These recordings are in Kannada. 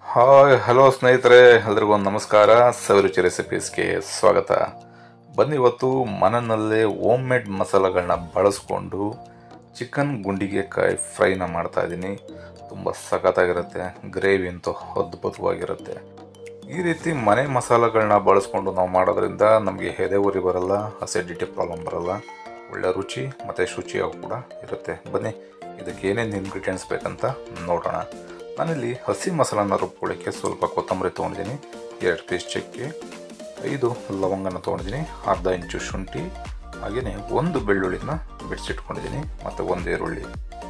ಹಾಯ್ ಹಲೋ ಸ್ನೇಹಿತರೆ ಎಲ್ರಿಗೂ ಒಂದು ನಮಸ್ಕಾರ ಸವಿರುಚಿ ರೆಸಿಪೀಸ್ಗೆ ಸ್ವಾಗತ ಬನ್ನಿ ಇವತ್ತು ಮನೆಯಲ್ಲೇ ಹೋಮ್ ಮೇಡ್ ಮಸಾಲೆಗಳನ್ನ ಬಳಸ್ಕೊಂಡು ಚಿಕನ್ ಗುಂಡಿಗೆಕಾಯಿ ಫ್ರೈನ ಮಾಡ್ತಾ ಇದ್ದೀನಿ ತುಂಬ ಸಖತ್ತಾಗಿರುತ್ತೆ ಗ್ರೇವಿ ಅಂತೂ ಅದ್ಭುತವಾಗಿರುತ್ತೆ ಈ ರೀತಿ ಮನೆ ಮಸಾಲೆಗಳನ್ನ ಬಳಸ್ಕೊಂಡು ನಾವು ಮಾಡೋದ್ರಿಂದ ನಮಗೆ ಎದೆ ಉರಿ ಬರಲ್ಲ ಅಸಿಡಿಟಿ ಪ್ರಾಬ್ಲಮ್ ಬರಲ್ಲ ಒಳ್ಳೆ ರುಚಿ ಮತ್ತು ಶುಚಿಯಾಗಿ ಕೂಡ ಇರುತ್ತೆ ಬನ್ನಿ ಇದಕ್ಕೆ ಏನೇನು ಇಂಗ್ರೀಡಿಯೆಂಟ್ಸ್ ಬೇಕಂತ ನೋಡೋಣ ನಾನಿಲ್ಲಿ ಹಸಿ ಮಸಾಲನ ರುಬ್ಕೊಳ್ಳಿಕ್ಕೆ ಸ್ವಲ್ಪ ಕೊತ್ತಂಬರಿ ತೊಗೊಂಡಿದ್ದೀನಿ ಎರಡು ಪೀಸ್ ಚಕ್ಕೆ ಐದು ಲವಂಗನ ತೊಗೊಂಡಿದ್ದೀನಿ ಅರ್ಧ ಇಂಚು ಶುಂಠಿ ಹಾಗೆಯೇ ಒಂದು ಬೆಳ್ಳುಳ್ಳಿನ ಬಿಡಿಸಿಟ್ಕೊಂಡಿದ್ದೀನಿ ಮತ್ತು ಒಂದು ಈರುಳ್ಳಿ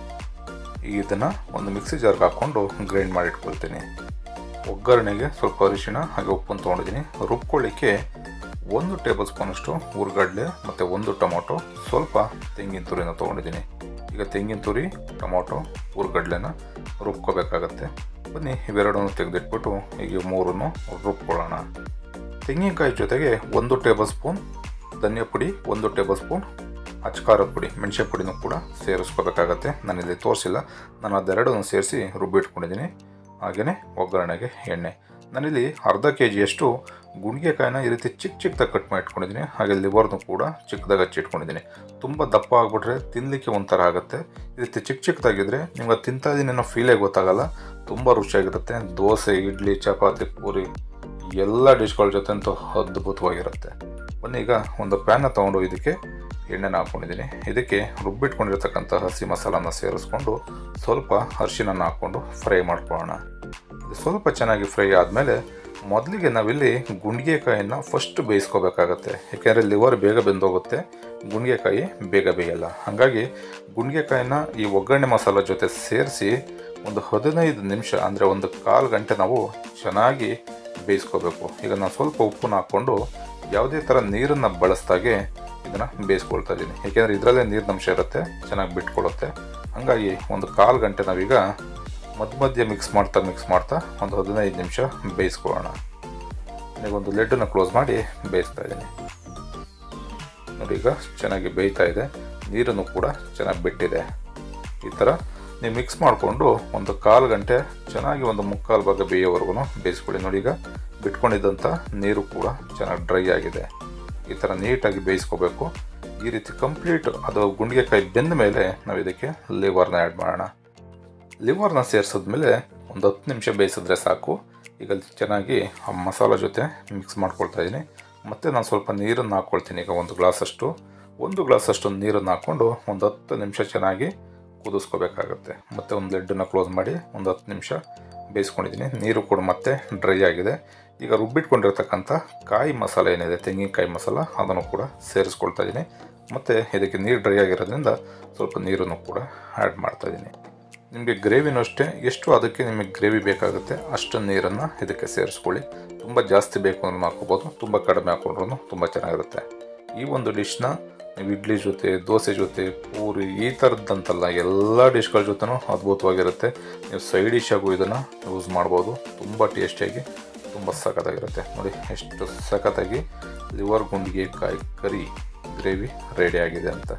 ಇದನ್ನು ಒಂದು ಮಿಕ್ಸಿ ಜಾರ್ಗೆ ಹಾಕ್ಕೊಂಡು ಗ್ರೈಂಡ್ ಮಾಡಿ ಇಟ್ಕೊಳ್ತೀನಿ ಒಗ್ಗರಣೆಗೆ ಸ್ವಲ್ಪ ಅರಿಶಿಣ ಹಾಗೆ ಉಪ್ಪನ್ನು ತೊಗೊಂಡಿದ್ದೀನಿ ರುಬ್ಕೊಳ್ಳಿಕ್ಕೆ ಒಂದು ಟೇಬಲ್ ಸ್ಪೂನಷ್ಟು ಹುರ್ಗಡ್ಲೆ ಮತ್ತು ಒಂದು ಟೊಮೊಟೊ ಸ್ವಲ್ಪ ತೆಂಗಿನ ತುರಿನ ತೊಗೊಂಡಿದ್ದೀನಿ ಈಗ ತೆಂಗಿನ ತುರಿ ಟೊಮೊಟೊ ಹುರ್ಗಡ್ಲೆನ ರುಬ್ಕೋಬೇಕಾಗತ್ತೆ ಬನ್ನಿ ಇವೆರಡನ್ನು ತೆಗೆದಿಟ್ಬಿಟ್ಟು ಈಗ ಮೂರನ್ನು ರುಬ್ಕೊಳ್ಳೋಣ ತೆಂಗಿನಕಾಯಿ ಜೊತೆಗೆ ಒಂದು ಟೇಬಲ್ ಸ್ಪೂನ್ ಧನಿಯಾ ಪುಡಿ ಒಂದು ಟೇಬಲ್ ಸ್ಪೂನ್ ಅಚ್ಕಾರದ ಪುಡಿ ಮೆಣಸೆ ಪುಡಿನೂ ಕೂಡ ಸೇರಿಸ್ಕೋಬೇಕಾಗತ್ತೆ ನಾನಿಲ್ಲಿ ತೋರಿಸಿಲ್ಲ ನಾನು ಅದೆರಡನ್ನು ಸೇರಿಸಿ ರುಬ್ಬಿಟ್ಕೊಂಡಿದ್ದೀನಿ ಹಾಗೆಯೇ ಒಗ್ಗರಣೆಗೆ ಎಣ್ಣೆ ನಾನಿಲ್ಲಿ ಅರ್ಧ ಕೆ ಜಿಯಷ್ಟು ಗುಣಿಗೆಕಾಯಿನ ಈ ರೀತಿ ಚಿಕ್ಕ ಚಿಕ್ಕದಾಗಿ ಕಟ್ ಮಾಡಿ ಇಟ್ಕೊಂಡಿದ್ದೀನಿ ಹಾಗೆ ಲಿವರ್ನು ಕೂಡ ಚಿಕ್ಕದಾಗಿ ಹಚ್ಚಿಟ್ಕೊಂಡಿದ್ದೀನಿ ತುಂಬ ದಪ್ಪ ಆಗಿಬಿಟ್ರೆ ತಿನ್ನಲಿಕ್ಕೆ ಒಂಥರ ಆಗುತ್ತೆ ಈ ರೀತಿ ಚಿಕ್ಕ ಚಿಕ್ಕದಾಗಿದ್ದರೆ ನಿಮ್ಗೆ ತಿಂತಾ ಇದ್ದೀನಿ ಅನ್ನೋ ಫೀಲೇ ಗೊತ್ತಾಗಲ್ಲ ತುಂಬ ರುಚಿಯಾಗಿರುತ್ತೆ ದೋಸೆ ಇಡ್ಲಿ ಚಪಾತಿ ಪೂರಿ ಎಲ್ಲ ಡಿಶ್ಗಳ ಜೊತೆ ಅಂತೂ ಅದ್ಭುತವಾಗಿರುತ್ತೆ ಬನ್ನಿ ಈಗ ಒಂದು ಪ್ಯಾನ್ನ ತೊಗೊಂಡು ಇದಕ್ಕೆ ಎಣ್ಣೆನ ಹಾಕ್ಕೊಂಡಿದ್ದೀನಿ ಇದಕ್ಕೆ ರುಬ್ಬಿಟ್ಕೊಂಡಿರ್ತಕ್ಕಂಥ ಹಸಿ ಮಸಾಲನ ಸೇರಿಸ್ಕೊಂಡು ಸ್ವಲ್ಪ ಅರಿಶಿನ ಹಾಕ್ಕೊಂಡು ಫ್ರೈ ಮಾಡ್ಕೊಳ್ಳೋಣ ಇದು ಸ್ವಲ್ಪ ಚೆನ್ನಾಗಿ ಫ್ರೈ ಆದಮೇಲೆ ಮೊದಲಿಗೆ ನಾವಿಲ್ಲಿ ಗುಂಡಿಗೆಕಾಯಿನ ಫಸ್ಟ್ ಬೇಯಿಸ್ಕೋಬೇಕಾಗತ್ತೆ ಯಾಕೆಂದರೆ ಲಿವರ್ ಬೇಗ ಬೆಂದೋಗುತ್ತೆ ಗುಂಡಿಗೆಕಾಯಿ ಬೇಗ ಬೇಯಲ್ಲ ಹಾಗಾಗಿ ಗುಂಡಿಗೆಕಾಯಿನ ಈ ಒಗ್ಗರಣೆ ಮಸಾಲ ಜೊತೆ ಸೇರಿಸಿ ಒಂದು ಹದಿನೈದು ನಿಮಿಷ ಅಂದರೆ ಒಂದು ಕಾಲು ಗಂಟೆ ನಾವು ಚೆನ್ನಾಗಿ ಬೇಯಿಸ್ಕೋಬೇಕು ಈಗ ನಾನು ಸ್ವಲ್ಪ ಉಪ್ಪನ್ನ ಹಾಕ್ಕೊಂಡು ಯಾವುದೇ ಥರ ನೀರನ್ನು ಬಳಸ್ದಾಗೆ ಇದನ್ನು ಬೇಯಿಸ್ಕೊಳ್ತಾ ಇದ್ದೀನಿ ಏಕೆಂದರೆ ಇದರಲ್ಲೇ ನೀರಿನ ಅಂಶ ಇರುತ್ತೆ ಚೆನ್ನಾಗಿ ಬಿಟ್ಕೊಳುತ್ತೆ ಹಾಗಾಗಿ ಒಂದು ಕಾಲು ಗಂಟೆ ನಾವೀಗ ಮಧ್ಯ ಮಧ್ಯೆ ಮಿಕ್ಸ್ ಮಾಡ್ತಾ ಮಿಕ್ಸ್ ಮಾಡ್ತಾ ಒಂದು ಹದಿನೈದು ನಿಮಿಷ ಬೇಯಿಸ್ಕೊಳ್ಳೋಣ ಈಗ ಒಂದು ಲೆಡ್ಡನ್ನು ಕ್ಲೋಸ್ ಮಾಡಿ ಬೇಯಿಸ್ತಾ ಇದ್ದೀನಿ ನೋಡಿ ಈಗ ಚೆನ್ನಾಗಿ ಬೇಯ್ತಾ ಇದೆ ನೀರನ್ನು ಕೂಡ ಚೆನ್ನಾಗಿ ಬಿಟ್ಟಿದೆ ಈ ಥರ ನೀವು ಮಿಕ್ಸ್ ಮಾಡಿಕೊಂಡು ಒಂದು ಕಾಲು ಗಂಟೆ ಚೆನ್ನಾಗಿ ಒಂದು ಮುಕ್ಕಾಲು ಭಾಗ ಬೇಯೋವರೆಗೂ ಬೇಯಿಸ್ಕೊಳ್ಳಿ ನೋಡಿ ಈಗ ಬಿಟ್ಕೊಂಡಿದ್ದಂಥ ನೀರು ಕೂಡ ಚೆನ್ನಾಗಿ ಡ್ರೈ ಆಗಿದೆ ಈ ಥರ ನೀಟಾಗಿ ಬೇಯಿಸ್ಕೋಬೇಕು ಈ ರೀತಿ ಕಂಪ್ಲೀಟ್ ಅದು ಗುಂಡಿಗೆಕಾಯಿ ಬೆಂದ ಮೇಲೆ ನಾವು ಇದಕ್ಕೆ ಲಿವರ್ನ ಆ್ಯಡ್ ಮಾಡೋಣ ಲಿವರ್ನ ಸೇರಿಸಿದ್ಮೇಲೆ ಒಂದು ಹತ್ತು ನಿಮಿಷ ಬೇಯಿಸಿದ್ರೆ ಸಾಕು ಈಗ ಚೆನ್ನಾಗಿ ಆ ಮಸಾಲ ಜೊತೆ ಮಿಕ್ಸ್ ಮಾಡ್ಕೊಳ್ತಾ ಇದ್ದೀನಿ ಮತ್ತು ನಾನು ಸ್ವಲ್ಪ ನೀರನ್ನು ಹಾಕ್ಕೊಳ್ತೀನಿ ಈಗ ಒಂದು ಗ್ಲಾಸಷ್ಟು ಒಂದು ಗ್ಲಾಸಷ್ಟು ನೀರನ್ನು ಹಾಕ್ಕೊಂಡು ಒಂದು ಹತ್ತು ನಿಮಿಷ ಚೆನ್ನಾಗಿ ಕುದಿಸ್ಕೋಬೇಕಾಗತ್ತೆ ಮತ್ತು ಒಂದು ಲೆಡ್ಡನ್ನು ಕ್ಲೋಸ್ ಮಾಡಿ ಒಂದು ಹತ್ತು ನಿಮಿಷ ಬೇಯಿಸ್ಕೊಂಡಿದ್ದೀನಿ ನೀರು ಕೂಡ ಮತ್ತೆ ಡ್ರೈ ಆಗಿದೆ ಈಗ ರುಬ್ಬಿಟ್ಕೊಂಡಿರ್ತಕ್ಕಂಥ ಕಾಯಿ ಮಸಾಲೆ ಏನಿದೆ ತೆಂಗಿನಕಾಯಿ ಮಸಾಲ ಅದನ್ನು ಕೂಡ ಸೇರಿಸ್ಕೊಳ್ತಾ ಇದ್ದೀನಿ ಮತ್ತು ಇದಕ್ಕೆ ನೀರು ಡ್ರೈ ಆಗಿರೋದ್ರಿಂದ ಸ್ವಲ್ಪ ನೀರನ್ನು ಕೂಡ ಆ್ಯಡ್ ಮಾಡ್ತಾ ಇದ್ದೀನಿ ನಿಮಗೆ ಗ್ರೇವಿನೂ ಅಷ್ಟೇ ಎಷ್ಟು ಅದಕ್ಕೆ ನಿಮಗೆ ಗ್ರೇವಿ ಬೇಕಾಗುತ್ತೆ ಅಷ್ಟು ನೀರನ್ನು ಇದಕ್ಕೆ ಸೇರಿಸ್ಕೊಳ್ಳಿ ತುಂಬ ಜಾಸ್ತಿ ಬೇಕು ಅಂದ್ರೆ ಹಾಕ್ಕೋಬೋದು ತುಂಬ ಕಡಿಮೆ ಹಾಕೊಂಡ್ರು ತುಂಬ ಚೆನ್ನಾಗಿರುತ್ತೆ ಈ ಒಂದು ಡಿಶ್ನ ನೀವು ಇಡ್ಲಿ ಜೊತೆ ದೋಸೆ ಜೊತೆ ಪೂರಿ ಈ ಥರದ್ದಂತಲ್ಲ ಎಲ್ಲ ಡಿಶ್ಗಳ ಜೊತೆನೂ ಅದ್ಭುತವಾಗಿರುತ್ತೆ ನೀವು ಸೈಡ್ ಡಿಶಾಗೂ ಇದನ್ನು ಯೂಸ್ ಮಾಡ್ಬೋದು ತುಂಬ ಟೇಸ್ಟಿಯಾಗಿ ತುಂಬ ಸಖತ್ತಾಗಿರುತ್ತೆ ನೋಡಿ ಎಷ್ಟು ಸಖತ್ತಾಗಿ ಲಿವರ್ ಗುಂಡಿಗೆ ಕಾಯಿ ಕರಿ ಗ್ರೇವಿ ರೆಡಿ ಆಗಿದೆ ಅಂತ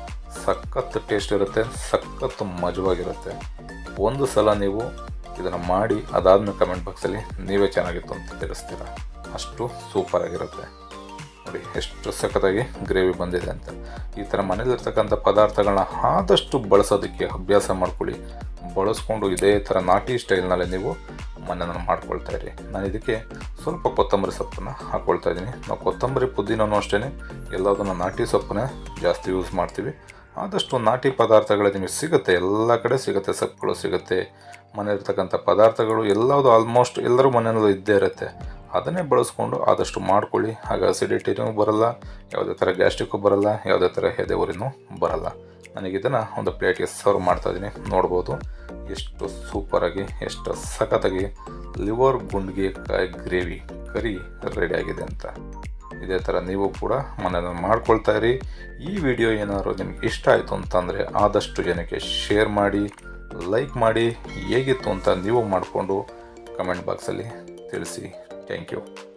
ಸಖತ್ ಟೇಸ್ಟ್ ಇರುತ್ತೆ ಸಖತ್ ಮಜವಾಗಿರುತ್ತೆ ಒಂದು ಸಲ ನೀವು ಇದನ್ನು ಮಾಡಿ ಅದಾದ್ಮೇಲೆ ಕಮೆಂಟ್ ಬಾಕ್ಸಲ್ಲಿ ನೀವೇ ಚೆನ್ನಾಗಿತ್ತು ಅಂತ ತಿಳಿಸ್ತೀರ ಅಷ್ಟು ಸೂಪರ್ ಆಗಿರುತ್ತೆ ನೋಡಿ ಎಷ್ಟು ಸಖತ್ತಾಗಿ ಗ್ರೇವಿ ಬಂದಿದೆ ಅಂತ ಈ ಥರ ಮನೇಲಿರ್ತಕ್ಕಂಥ ಪದಾರ್ಥಗಳನ್ನ ಆದಷ್ಟು ಬಳಸೋದಕ್ಕೆ ಅಭ್ಯಾಸ ಮಾಡ್ಕೊಳ್ಳಿ ಬಳಸ್ಕೊಂಡು ಇದೇ ಥರ ನಾಟಿ ಸ್ಟೈಲ್ನಲ್ಲಿ ನೀವು ಮನೆಯನ್ನು ಮಾಡ್ಕೊಳ್ತಾ ಇರಿ ನಾನು ಇದಕ್ಕೆ ಸ್ವಲ್ಪ ಕೊತ್ತಂಬರಿ ಸೊಪ್ಪನ್ನು ಹಾಕ್ಕೊಳ್ತಾ ಇದ್ದೀನಿ ನಾವು ಕೊತ್ತಂಬರಿ ಪುದೀನೂ ಅಷ್ಟೇ ಎಲ್ಲದನ್ನು ನಾಟಿ ಸೊಪ್ಪನ್ನೇ ಜಾಸ್ತಿ ಯೂಸ್ ಮಾಡ್ತೀವಿ ಆದಷ್ಟು ನಾಟಿ ಪದಾರ್ಥಗಳು ನಿಮಗೆ ಸಿಗುತ್ತೆ ಎಲ್ಲ ಕಡೆ ಸಿಗುತ್ತೆ ಸೊಪ್ಪುಗಳು ಸಿಗುತ್ತೆ ಮನೆಯಲ್ಲಿರ್ತಕ್ಕಂಥ ಪದಾರ್ಥಗಳು ಎಲ್ಲದು ಆಲ್ಮೋಸ್ಟ್ ಎಲ್ಲರೂ ಮನೆಯಲ್ಲೂ ಇದ್ದೇ ಇರುತ್ತೆ ಅದನ್ನೇ ಬಳಸ್ಕೊಂಡು ಆದಷ್ಟು ಮಾಡ್ಕೊಳ್ಳಿ ಆಗ ಅಸಿಡಿಟಿನೂ ಬರಲ್ಲ ಯಾವುದೇ ಥರ ಗ್ಯಾಸ್ಟ್ರಿಕ್ಕು ಬರಲ್ಲ ಯಾವುದೇ ಥರ ಎದೆ ಉರಿನೂ ಬರಲ್ಲ ನನಗಿದನ್ನು ಒಂದು ಪ್ಲೇಟ್ಗೆ ಸರ್ವ್ ಮಾಡ್ತಾ ಇದ್ದೀನಿ ನೋಡ್ಬೋದು ಎಷ್ಟು ಸೂಪರಾಗಿ ಎಷ್ಟು ಸಖತ್ತಾಗಿ ಲಿವರ್ ಗುಂಡಿಗೆ ಕಾಯಿ ಗ್ರೇವಿ ಕರಿ ರೆಡಿ ಆಗಿದೆ ಅಂತ ಇದೇ ಥರ ನೀವು ಕೂಡ ಮನೇಲಿ ಮಾಡ್ಕೊಳ್ತಾ ಇರಿ ಈ ವಿಡಿಯೋ ಏನಾದ್ರು ನಿಮ್ಗೆ ಇಷ್ಟ ಆಯಿತು ಅಂತಂದರೆ ಆದಷ್ಟು ಜನಕ್ಕೆ ಶೇರ್ ಮಾಡಿ ಲೈಕ್ ಮಾಡಿ ಹೇಗಿತ್ತು ಅಂತ ನೀವು ಮಾಡಿಕೊಂಡು ಕಮೆಂಟ್ ಬಾಕ್ಸಲ್ಲಿ ತಿಳಿಸಿ ಥ್ಯಾಂಕ್ ಯು